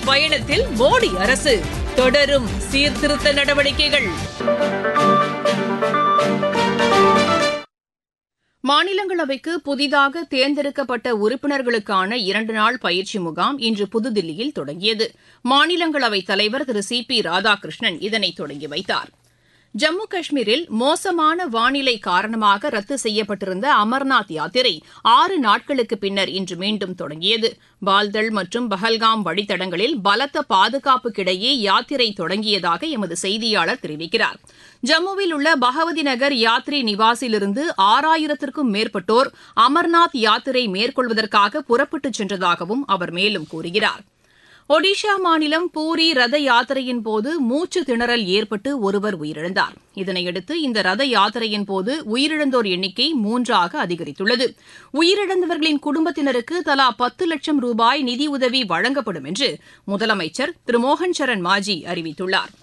பயணத்தில் மோடி அரசு தொடரும் சீர்திருத்த நடவடிக்கைகள் மாநிலங்களவைக்கு புதிதாக தேர்ந்தெடுக்கப்பட்ட உறுப்பினர்களுக்கான இரண்டு நாள் பயிற்சி முகாம் இன்று புதுதில்லியில் தொடங்கியது மாநிலங்களவைத் தலைவர் திரு சி பி ராதாகிருஷ்ணன் இதனை தொடங்கி வைத்தார் ஜம்மு காஷ்மீரில் மோசமான வானிலை காரணமாக ரத்து செய்யப்பட்டிருந்த அமர்நாத் யாத்திரை ஆறு நாட்களுக்கு பின்னர் இன்று மீண்டும் தொடங்கியது பால்தல் மற்றும் பஹல்காம் வழித்தடங்களில் பலத்த பாதுகாப்புக்கிடையே யாத்திரை தொடங்கியதாக எமது செய்தியாளர் தெரிவிக்கிறார் ஜம்முவில் உள்ள பகவதி நகர் யாத்ரி நிவாசிலிருந்து ஆறாயிரத்திற்கும் மேற்பட்டோர் அமர்நாத் யாத்திரை மேற்கொள்வதற்காக புறப்பட்டுச் சென்றதாகவும் அவர் மேலும் கூறுகிறார் ஒடிஷா மாநிலம் பூரி ரத யாத்திரையின் போது மூச்சு திணறல் ஏற்பட்டு ஒருவர் உயிரிழந்தார் இதனையடுத்து இந்த ரத யாத்திரையின் போது உயிரிழந்தோர் எண்ணிக்கை மூன்றாக அதிகரித்துள்ளது உயிரிழந்தவர்களின் குடும்பத்தினருக்கு தலா பத்து லட்சம் ரூபாய் நிதியுதவி வழங்கப்படும் என்று முதலமைச்சர் திரு மோகன் சரண் மாஜி அறிவித்துள்ளார்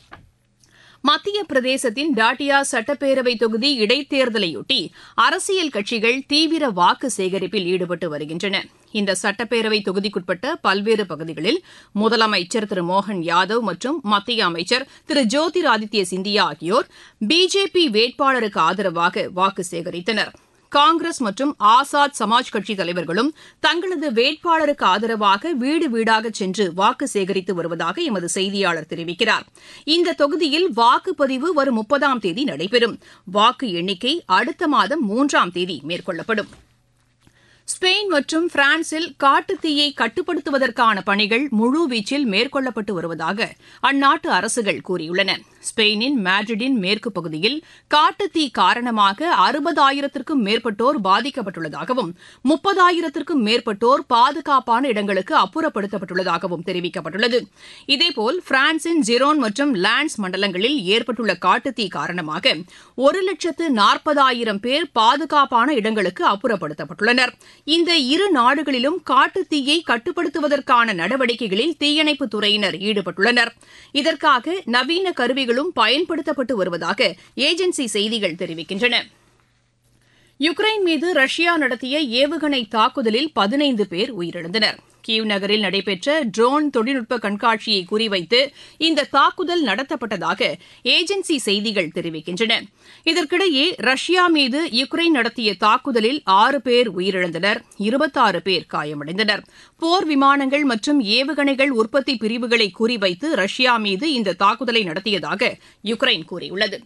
மத்திய பிரதேசத்தின் டாட்டியா சட்டப்பேரவை தொகுதி இடைத்தேர்தலையொட்டி அரசியல் கட்சிகள் தீவிர வாக்கு சேகரிப்பில் ஈடுபட்டு வருகின்றன இந்த சட்டப்பேரவை தொகுதிக்குட்பட்ட பல்வேறு பகுதிகளில் முதலமைச்சர் திரு மோகன் யாதவ் மற்றும் மத்திய அமைச்சர் திரு ஜோதிர் ஆதித்ய சிந்தியா ஆகியோர் பிஜேபி வேட்பாளருக்கு ஆதரவாக வாக்கு சேகரித்தனா் காங்கிரஸ் மற்றும் ஆசாத் சமாஜ் கட்சி தலைவர்களும் தங்களது வேட்பாளருக்கு ஆதரவாக வீடு வீடாக சென்று வாக்கு சேகரித்து வருவதாக எமது செய்தியாளர் தெரிவிக்கிறார் இந்த தொகுதியில் வாக்குப்பதிவு வரும் முப்பதாம் தேதி நடைபெறும் வாக்கு எண்ணிக்கை அடுத்த மாதம் மூன்றாம் தேதி மேற்கொள்ளப்படும் ஸ்பெயின் மற்றும் பிரான்சில் காட்டுத்தீயை கட்டுப்படுத்துவதற்கான பணிகள் முழுவீச்சில் மேற்கொள்ளப்பட்டு வருவதாக அந்நாட்டு அரசுகள் கூறியுள்ளன ஸ்பெயினின் மேட்ரிடின் மேற்கு பகுதியில் காட்டுத்தீ காரணமாக அறுபதாயிரத்திற்கும் மேற்பட்டோர் பாதிக்கப்பட்டுள்ளதாகவும் முப்பதாயிரத்திற்கும் மேற்பட்டோர் பாதுகாப்பான இடங்களுக்கு அப்புறப்படுத்தப்பட்டுள்ளதாகவும் தெரிவிக்கப்பட்டுள்ளது இதேபோல் பிரான்சின் ஜிரோன் மற்றும் லான்ஸ் மண்டலங்களில் ஏற்பட்டுள்ள காட்டுத்தீ காரணமாக ஒரு லட்சத்து நாற்பதாயிரம் பேர் பாதுகாப்பான இடங்களுக்கு அப்புறப்படுத்தப்பட்டுள்ளனர் இந்த இரு நாடுகளிலும் காட்டுத்தீயை கட்டுப்படுத்துவதற்கான நடவடிக்கைகளில் தீயணைப்புத் துறையினர் ஈடுபட்டுள்ளனர் இதற்காக நவீன கருவிகளும் பயன்படுத்தப்பட்டு வருவதாக ஏஜென்சி செய்திகள் தெரிவிக்கின்றன யுக்ரைன் மீது ரஷ்யா நடத்திய ஏவுகணை தாக்குதலில் பதினைந்து பேர் உயிரிழந்தனர் கீவ் நகரில் நடைபெற்ற ட்ரோன் தொழில்நுட்ப கண்காட்சியை குறிவைத்து இந்த தாக்குதல் நடத்தப்பட்டதாக ஏஜென்சி செய்திகள் தெரிவிக்கின்றன இதற்கிடையே ரஷ்யா மீது யுக்ரைன் நடத்திய தாக்குதலில் ஆறு பேர் உயிரிழந்தனர் இருபத்தாறு பேர் காயமடைந்தனர் போர் விமானங்கள் மற்றும் ஏவுகணைகள் உற்பத்தி பிரிவுகளை குறிவைத்து ரஷ்யா மீது இந்த தாக்குதலை நடத்தியதாக யுக்ரைன் கூறியுள்ளது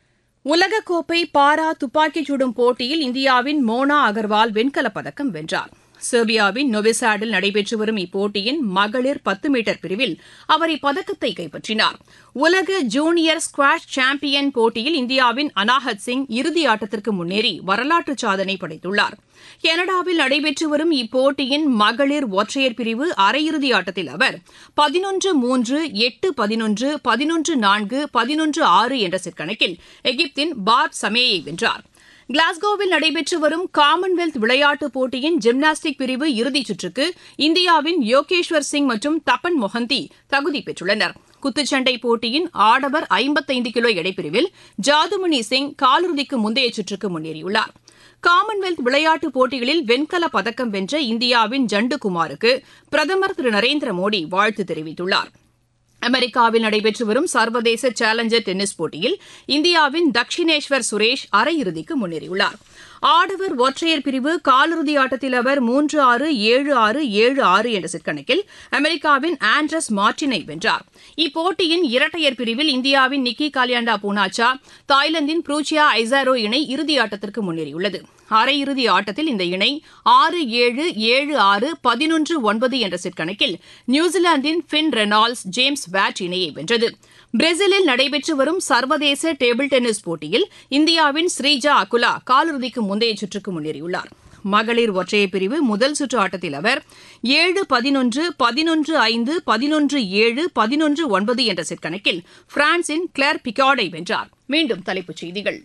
உலகக்கோப்பை பாரா துப்பாக்கிச் சுடும் போட்டியில் இந்தியாவின் மோனா அகர்வால் வெண்கலப் பதக்கம் வென்றார் செர்பியாவின் நொவிசாடில் நடைபெற்று வரும் இப்போட்டியின் மகளிர் பத்து மீட்டர் பிரிவில் அவர் இப்பதக்கத்தை கைப்பற்றினார் உலக ஜூனியர் ஸ்குவாஷ் சாம்பியன் போட்டியில் இந்தியாவின் அனாஹத் சிங் இறுதி ஆட்டத்திற்கு முன்னேறி வரலாற்று சாதனை படைத்துள்ளார் கனடாவில் நடைபெற்று வரும் இப்போட்டியின் மகளிர் ஒற்றையர் பிரிவு அரையிறுதி ஆட்டத்தில் அவர் பதினொன்று மூன்று எட்டு பதினொன்று பதினொன்று நான்கு பதினொன்று ஆறு என்ற செட் கணக்கில் எகிப்தின் பார்ப் சமேயை வென்றார் கிளாஸ்கோவில் நடைபெற்று வரும் காமன்வெல்த் விளையாட்டுப் போட்டியின் ஜிம்னாஸ்டிக் பிரிவு இறுதிச் சுற்றுக்கு இந்தியாவின் யோகேஸ்வர் சிங் மற்றும் தப்பன் மொஹந்தி தகுதி பெற்றுள்ளனர் குத்துச்சண்டை போட்டியின் ஆடவர் ஐம்பத்தைந்து கிலோ எடைப்பிரிவில் ஜாதுமணி சிங் காலிறுதிக்கு முந்தைய சுற்றுக்கு முன்னேறியுள்ளார் காமன்வெல்த் விளையாட்டுப் போட்டிகளில் வெண்கலப் பதக்கம் வென்ற இந்தியாவின் ஜண்டு குமாருக்கு பிரதமர் திரு நரேந்திர மோடி வாழ்த்து தெரிவித்துள்ளார் அமெரிக்காவில் நடைபெற்று வரும் சர்வதேச சேலஞ்சர் டென்னிஸ் போட்டியில் இந்தியாவின் தக்ஷினேஸ்வர் சுரேஷ் அரையிறுதிக்கு முன்னேறியுள்ளார் ஆடவர் ஒற்றையர் பிரிவு காலிறுதி ஆட்டத்தில் அவர் மூன்று ஆறு ஏழு ஆறு ஏழு ஆறு என்ற செட் கணக்கில் அமெரிக்காவின் ஆண்ட்ரஸ் மார்டினை வென்றார் இப்போட்டியின் இரட்டையர் பிரிவில் இந்தியாவின் நிக்கி காலியாண்டா பூனாச்சா தாய்லாந்தின் ப்ரூச்சியா ஐசாரோ இணை இறுதி ஆட்டத்திற்கு முன்னேறியுள்ளது அரையிறுதி ஆட்டத்தில் இந்த இணை ஆறு ஏழு ஏழு ஆறு பதினொன்று ஒன்பது என்ற செட் கணக்கில் நியூசிலாந்தின் ஃபின் ரெனால்ட்ஸ் ஜேம்ஸ் பேட் இணையை வென்றது பிரேசிலில் நடைபெற்று வரும் சர்வதேச டேபிள் டென்னிஸ் போட்டியில் இந்தியாவின் ஸ்ரீஜா அகுலா காலிறுதிக்கு முந்தைய சுற்றுக்கு முன்னேறியுள்ளார் மகளிர் ஒற்றையர் பிரிவு முதல் சுற்று ஆட்டத்தில் அவர் ஏழு பதினொன்று பதினொன்று ஐந்து பதினொன்று ஏழு பதினொன்று ஒன்பது என்ற செட் கணக்கில் பிரான்சின் கிளர் பிகார்டை வென்றார் மீண்டும் தலைப்புச் செய்திகள்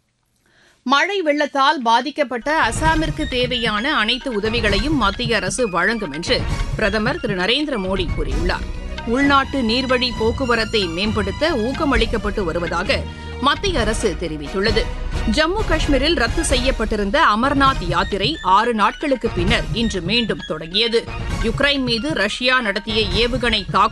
மழை வெள்ளத்தால் பாதிக்கப்பட்ட அசாமிற்கு தேவையான அனைத்து உதவிகளையும் மத்திய அரசு வழங்கும் என்று பிரதமர் திரு நரேந்திர மோடி கூறியுள்ளார் உள்நாட்டு நீர்வழி போக்குவரத்தை மேம்படுத்த ஊக்கமளிக்கப்பட்டு வருவதாக மத்திய அரசு தெரிவித்துள்ளது ஜம்மு காஷ்மீரில் ரத்து செய்யப்பட்டிருந்த அமர்நாத் யாத்திரை ஆறு நாட்களுக்கு பின்னர் இன்று மீண்டும் தொடங்கியது யுக்ரைன் மீது ரஷ்யா நடத்திய ஏவுகணை தாக்குதல்